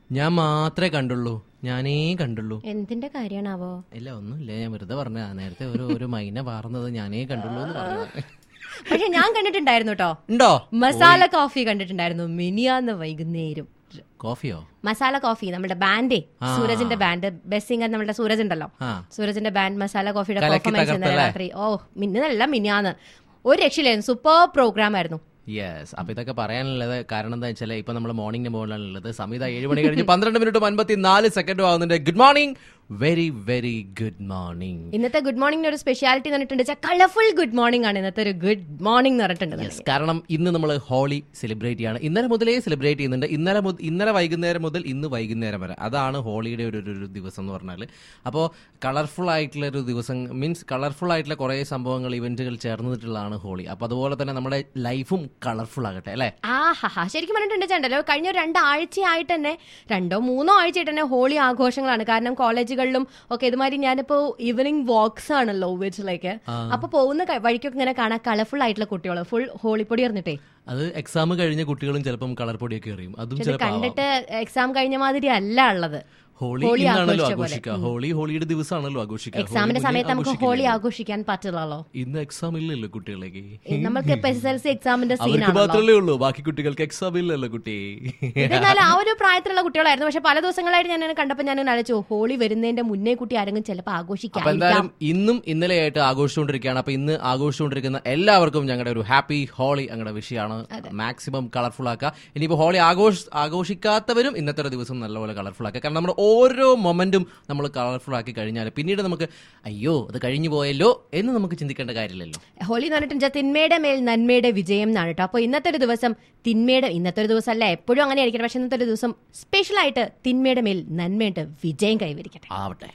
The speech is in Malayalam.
ഞാൻ മാത്രമേ കണ്ടുള്ളൂ ഞാനേ കണ്ടുള്ളൂ എന്തിന്റെ കാര്യമാണാവോ ഇല്ല ഒന്നുമില്ല ഞാൻ വെറുതെ പറഞ്ഞ നേരത്തെ ഒരു ഒരു മൈന പാർന്നത് ഞാനേ കണ്ടുള്ളൂ എന്ന് പറഞ്ഞു പക്ഷെ ഞാൻ കണ്ടിട്ടുണ്ടായിരുന്നു കേട്ടോ ഉണ്ടോ മസാല കോഫി കണ്ടിട്ടുണ്ടായിരുന്നു മിനിയാന്ന് വൈകുന്നേരം കോഫിയോ മസാല കോഫി നമ്മുടെ ബാൻഡേ സൂരജിന്റെ ബാൻഡ് ബെസ്റ്റ് സിംഗർ നമ്മുടെ സൂരജ് ഉണ്ടല്ലോ ആ സൂരജിന്റെ ബാൻഡ് മസാല കോഫിയുടെ കലക്കി പെർഫോമൻസ് ഇന്നലെ തകർത്തല്ലേ? രാത്രി ഓ മിന്നല്ല മിനിയാന്ന് ഒരു രക്ഷയില്ലായിരുന്നു സൂപ്പർ പ്രോഗ്രാം ആയിരുന്നു യെസ് അപ്പൊ ഇതൊക്കെ പറയാനുള്ളത് കാരണം എന്താ വെച്ചാൽ ഇപ്പൊ നമ്മൾ മോർണിംഗിന് മുകളിലുള്ളത് സമീത ഏഴ് മണി കഴിഞ്ഞ് പന്ത്രണ്ട് മിനിറ്റും അൻപത്തി നാല് സെക്കൻഡും ആവുന്നുണ്ട് good morning very very good morning ഇന്നത്തെ ഗുഡ് മോർണിംഗ് ഒരു സ്പെഷ്യാലിറ്റി എന്ന് പറഞ്ഞിട്ടുണ്ട് കളർഫുൾ ഗുഡ് മോർണിംഗ് ആണ് ഇന്നത്തെ ഒരു ഗുഡ് മോർണിംഗ് എന്ന് പറഞ്ഞിട്ടുണ്ട് യെസ് കാരണം ഇന്ന് നമ്മൾ ഹോളി സെലിബ്രേറ്റ് ചെയ്യാണ് ഇന്നലെ മുതലേ സെലിബ്രേറ്റ് ചെയ്യുന്നുണ്ട് ഇന്നലെ മുത- ഇന്നലെ വൈകുന്നേരം മുതൽ ഇന്ന് വൈകുന്നേരം വരെ അതാണ് ഹോളിയുടെ ഒരു ഒരു- ഒരു ദിവസം എന്ന് പറഞ്ഞാൽ അപ്പോൾ കളർഫുൾ ആയിട്ടുള്ള ഒരു ദിവസം മീൻസ് കളർഫുൾ ആയിട്ടുള്ള കുറേ സംഭവങ്ങൾ ഇവന്റുകൾ ചേർന്നിട്ടുള്ളതാണ് ഹോളി അപ്പോൾ അതുപോലെ തന്നെ നമ്മുടെ ലൈഫും കളർഫുൾ ആകട്ടെ അല്ലേ ആ ഹാ ശരിക്കും പറഞ്ഞിട്ടുണ്ട് ചേണ്ടല്ലോ കഴിഞ്ഞ ഒരു രണ്ടാഴ്ചയായിട്ട് തന്നെ രണ്ടോ മൂന്നോ ആഴ്ചയായിട്ട് തന്നെ ഹോളി ആഘോഷങ്ങളാണ് കാരണം കോളേജുകളിലും ഒക്കെ ഇതുമാതിരി ഞാനിപ്പോ ഈവനിങ് വാക്സ് ആണല്ലോ വീട്ടിലേക്ക് അപ്പൊ പോകുന്ന ക- വഴിക്കൊക്കെ ഇങ്ങനെ കാണാൻ കളർഫുൾ ആയിട്ടുള്ള കുട്ടികൾ ഫുൾ ഹോളിപ്പൊടി എറിഞ്ഞിട്ടേ അത് എക്സാം കഴിഞ്ഞ കുട്ടികളും ചിലപ്പം കളർ പൊടിയൊക്കെ എറിയും അതും ഇത് ചിലപ്പോൾ കണ്ടിട്ട് എക്സാം കഴിഞ്ഞ മാതിരി അല്ല ഉള്ളത് ഹോളി ഹോളി ഇന്നാണല്ലോ ആഘോഷിച്ച പോലെ. ആഘോഷിക്കുക ഹോളി ഹോളിയുടെ ദിവസമാണല്ലോ ആഘോഷിക്കുക എക്സാമിന്റെ ഹോളി സമയത്ത് മുന്നേ നമുക്ക് ഹോളി ആഘോഷിക്കില്ലല്ലോ. ആഘോഷിക്കാൻ പറ്റില്ലല്ലോ ഇന്ന് എക്സാം ഇല്ലല്ലോ കുട്ടികളേക്ക് നമ്മൾക്ക് ഇപ്പൊ എസ് എൽ സി എക്സാമിന്റെ അവർക്ക് സീനാണല്ലോ മാത്രമല്ലേ ഉള്ളൂ ബാക്കി കുട്ടികൾക്ക് എക്സാം ഇല്ലല്ലോ കുട്ടി ഇതെന്നാൽ ആ ഒരു പ്രായത്തിലുള്ള കുട്ടികളായിരുന്നു പക്ഷെ പല ദിവസങ്ങളായിട്ട് ഞാൻ കണ്ടപ്പോൾ ഞാൻ അലച്ചു ഹോളി വരുന്നതിന്റെ മുന്നേ കുട്ടി ആരെങ്കിലും ചിലപ്പോൾ അപ്പൊ ആഘോഷിക്കാം എന്തായാലും ഇന്നും ഇന്നലെയായിട്ട് ആഘോഷിച്ചുകൊണ്ടിരിക്കുകയാണ് അപ്പൊ ഇന്ന് ആഘോഷിച്ചുകൊണ്ടിരിക്കുന്ന എല്ലാവർക്കും ഞങ്ങളുടെ ഒരു ഹാപ്പി ഹോളി ഞങ്ങളുടെ വിഷയമാണ് മാക്സിമം കളർഫുൾ ആക്കുക ഇനിയിപ്പോ ഹോളി ആഘോഷ ആഘോഷിക്കാത്തവരും ഇന്നത്തെ ഒരു ദിവസം നല്ലപോലെ കളർഫുൾ ആക്കുക കാരണം നമ്മുടെ ഓരോ മൊമെന്റും നമ്മൾ കളർഫുൾ ആക്കി കഴിഞ്ഞാൽ പിന്നീട് നമുക്ക് അയ്യോ അത് കഴിഞ്ഞു പോയല്ലോ എന്ന് നമുക്ക് ചിന്തിക്കേണ്ട കാര്യമില്ലല്ലോ ഹോളി എന്ന് പറഞ്ഞിട്ടുണ്ടെങ്കിൽ തിന്മയുടെ മേൽ നന്മയുടെ വിജയം എന്നാണ് കേട്ടോ അപ്പോൾ ഇന്നത്തെ ഒരു ദിവസം തിന്മയുടെ ഇന്നത്തെ ഒരു ദിവസം അല്ല എപ്പോഴും അങ്ങനെ ആയിരിക്കണം പക്ഷെ ഇന്നത്തെ ഒരു ദിവസം സ്പെഷ്യൽ ആയിട്ട് തിന്മയുടെ മേൽ നന്മയുടെ വിജയം കൈവരിക്കട്ടെ ആവട്ടെ